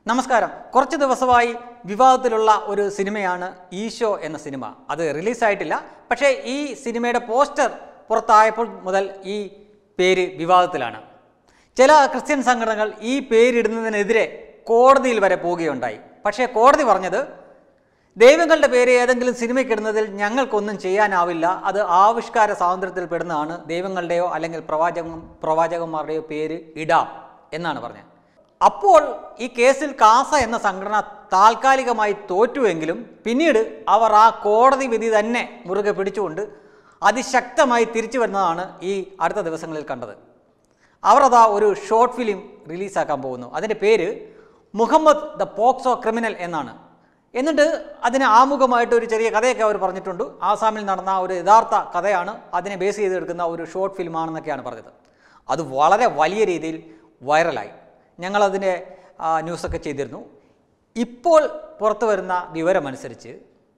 നമസ്കാരം കുറച്ച് ദിവസമായി വിവാദത്തിലുള്ള ഒരു സിനിമയാണ് ഈശോ എന്ന സിനിമ അത് റിലീസായിട്ടില്ല പക്ഷേ ഈ സിനിമയുടെ പോസ്റ്റർ പുറത്തായപ്പോൾ മുതൽ ഈ പേര് വിവാദത്തിലാണ് ചില ക്രിസ്ത്യൻ സംഘടനകൾ ഈ പേരിടുന്നതിനെതിരെ കോടതിയിൽ വരെ പോവുകയുണ്ടായി പക്ഷേ കോടതി പറഞ്ഞത് ദൈവങ്ങളുടെ പേര് ഏതെങ്കിലും സിനിമയ്ക്കിടുന്നതിൽ ഞങ്ങൾക്കൊന്നും ചെയ്യാനാവില്ല അത് ആവിഷ്കാര സ്വാതന്ത്ര്യത്തിൽ പെടുന്നതാണ് ദൈവങ്ങളുടെയോ അല്ലെങ്കിൽ പ്രവാചക പ്രവാചകന്മാരുടെയോ പേര് ഇടാം എന്നാണ് പറഞ്ഞത് അപ്പോൾ ഈ കേസിൽ കാസ എന്ന സംഘടന താൽക്കാലികമായി തോറ്റുവെങ്കിലും പിന്നീട് അവർ ആ കോടതി വിധി തന്നെ മുറുകെ പിടിച്ചുകൊണ്ട് അതിശക്തമായി തിരിച്ചു വരുന്നതാണ് ഈ അടുത്ത ദിവസങ്ങളിൽ കണ്ടത് അവർ അതാ ഒരു ഷോർട്ട് ഫിലിം റിലീസാക്കാൻ പോകുന്നു അതിൻ്റെ പേര് മുഹമ്മദ് ദ പോക്സോ ക്രിമിനൽ എന്നാണ് എന്നിട്ട് അതിന് ആമുഖമായിട്ട് ഒരു ചെറിയ കഥയൊക്കെ അവർ പറഞ്ഞിട്ടുണ്ട് ആസാമിൽ നടന്ന ഒരു യഥാർത്ഥ കഥയാണ് അതിനെ ബേസ് ചെയ്തെടുക്കുന്ന ഒരു ഷോർട്ട് ഫിലിമാണെന്നൊക്കെയാണ് പറഞ്ഞത് അത് വളരെ വലിയ രീതിയിൽ വൈറലായി ഞങ്ങളതിൻ്റെ ആ, ന്യൂസൊക്കെ ചെയ്തിരുന്നു ഇപ്പോൾ പുറത്തു വരുന്ന വിവരമനുസരിച്ച്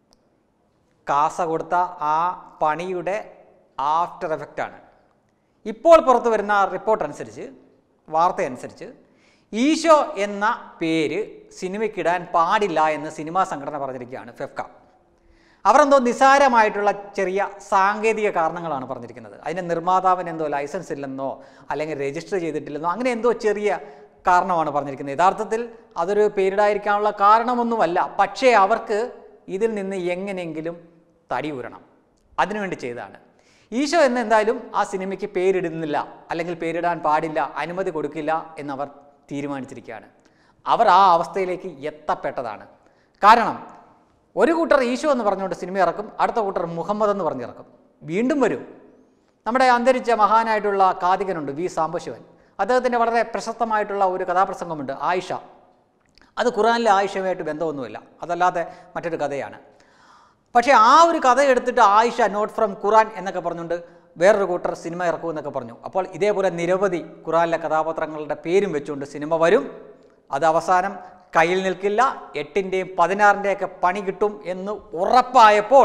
കാസ കൊടുത്ത ആ പണിയുടെ ആഫ്റ്റർ എഫക്റ്റാണ് ഇപ്പോൾ പുറത്തു വരുന്ന റിപ്പോർട്ട് അനുസരിച്ച് വാർത്ത അനുസരിച്ച് ഈശോ എന്ന പേര് സിനിമയ്ക്കിടാൻ പാടില്ല എന്ന് സിനിമാ സംഘടന പറഞ്ഞിരിക്കുകയാണ് ഫെഫ്ക അവരെന്തോ നിസാരമായിട്ടുള്ള ചെറിയ സാങ്കേതിക കാരണങ്ങളാണ് പറഞ്ഞിരിക്കുന്നത് അതിൻ്റെ നിർമ്മാതാവിന് എന്തോ ലൈസൻസ് ഇല്ലെന്നോ അല്ലെങ്കിൽ രജിസ്റ്റർ ചെയ്തിട്ടില്ലെന്നോ അങ്ങനെ എന്തോ ചെറിയ കാരണമാണ് പറഞ്ഞിരിക്കുന്നത് യഥാർത്ഥത്തിൽ അതൊരു പേരിടാതിരിക്കാനുള്ള കാരണമൊന്നുമല്ല പക്ഷേ അവർക്ക് ഇതിൽ നിന്ന് എങ്ങനെയെങ്കിലും തടി ഊരണം അതിനുവേണ്ടി ചെയ്തതാണ് ഈശോ എന്ന് എന്തായാലും ആ സിനിമയ്ക്ക് പേരിടുന്നില്ല അല്ലെങ്കിൽ പേരിടാൻ പാടില്ല അനുമതി കൊടുക്കില്ല എന്നവർ തീരുമാനിച്ചിരിക്കുകയാണ് അവർ ആ അവസ്ഥയിലേക്ക് എത്തപ്പെട്ടതാണ് കാരണം ഒരു കൂട്ടർ ഈശോ എന്ന് പറഞ്ഞുകൊണ്ട് സിനിമ ഇറക്കും അടുത്ത കൂട്ടർ മുഹമ്മദ് എന്ന് പറഞ്ഞിറക്കും വീണ്ടും വരും നമ്മുടെ അന്തരിച്ച മഹാനായിട്ടുള്ള കാതികനുണ്ട് വി സാംബശിവൻ അദ്ദേഹത്തിൻ്റെ വളരെ പ്രശസ്തമായിട്ടുള്ള ഒരു കഥാപ്രസംഗമുണ്ട് ആയിഷ അത് ഖുറാനിലെ ആയിഷയുമായിട്ട് ബന്ധമൊന്നുമില്ല അതല്ലാതെ മറ്റൊരു കഥയാണ് പക്ഷേ ആ ഒരു കഥ എടുത്തിട്ട് ആയിഷ നോട്ട് ഫ്രം ഖുറാൻ എന്നൊക്കെ പറഞ്ഞുകൊണ്ട് വേറൊരു കൂട്ടർ സിനിമ ഇറക്കുമെന്നൊക്കെ പറഞ്ഞു അപ്പോൾ ഇതേപോലെ നിരവധി ഖുറാനിലെ കഥാപാത്രങ്ങളുടെ പേരും വെച്ചുകൊണ്ട് സിനിമ വരും അത് അവസാനം കയ്യിൽ നിൽക്കില്ല എട്ടിൻ്റെയും പതിനാറിൻ്റെയൊക്കെ പണി കിട്ടും എന്ന് ഉറപ്പായപ്പോൾ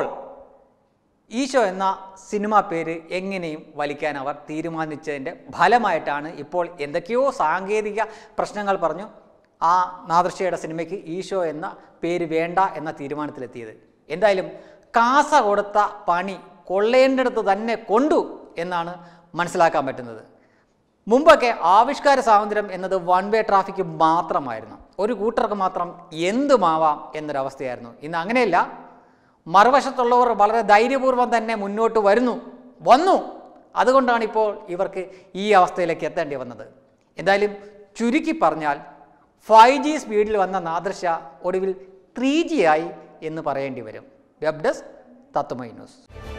ഈശോ എന്ന സിനിമ പേര് എങ്ങനെയും വലിക്കാൻ അവർ തീരുമാനിച്ചതിൻ്റെ ഫലമായിട്ടാണ് ഇപ്പോൾ എന്തൊക്കെയോ സാങ്കേതിക പ്രശ്നങ്ങൾ പറഞ്ഞു ആ നാദൃശ്യയുടെ സിനിമയ്ക്ക് ഈശോ എന്ന പേര് വേണ്ട എന്ന തീരുമാനത്തിലെത്തിയത് എന്തായാലും കാസ കൊടുത്ത പണി കൊള്ളേണ്ടടുത്ത് തന്നെ കൊണ്ടു എന്നാണ് മനസ്സിലാക്കാൻ പറ്റുന്നത് മുമ്പൊക്കെ ആവിഷ്കാര സ്വാതന്ത്ര്യം എന്നത് വൺ വേ ട്രാഫിക് മാത്രമായിരുന്നു ഒരു കൂട്ടർക്ക് മാത്രം എന്തുമാവാം എന്നൊരവസ്ഥയായിരുന്നു ഇന്ന് അങ്ങനെയല്ല മറുവശത്തുള്ളവർ വളരെ ധൈര്യപൂർവ്വം തന്നെ മുന്നോട്ട് വരുന്നു വന്നു അതുകൊണ്ടാണ് ഇപ്പോൾ ഇവർക്ക് ഈ അവസ്ഥയിലേക്ക് എത്തേണ്ടി വന്നത് എന്തായാലും ചുരുക്കി പറഞ്ഞാൽ ഫൈവ് ജി സ്പീഡിൽ വന്ന നാദൃശ ഒടുവിൽ ത്രീ ജി ആയി എന്ന് പറയേണ്ടി വരും വെബ് ഡെസ്ക് തത്വമൈ ന്യൂസ്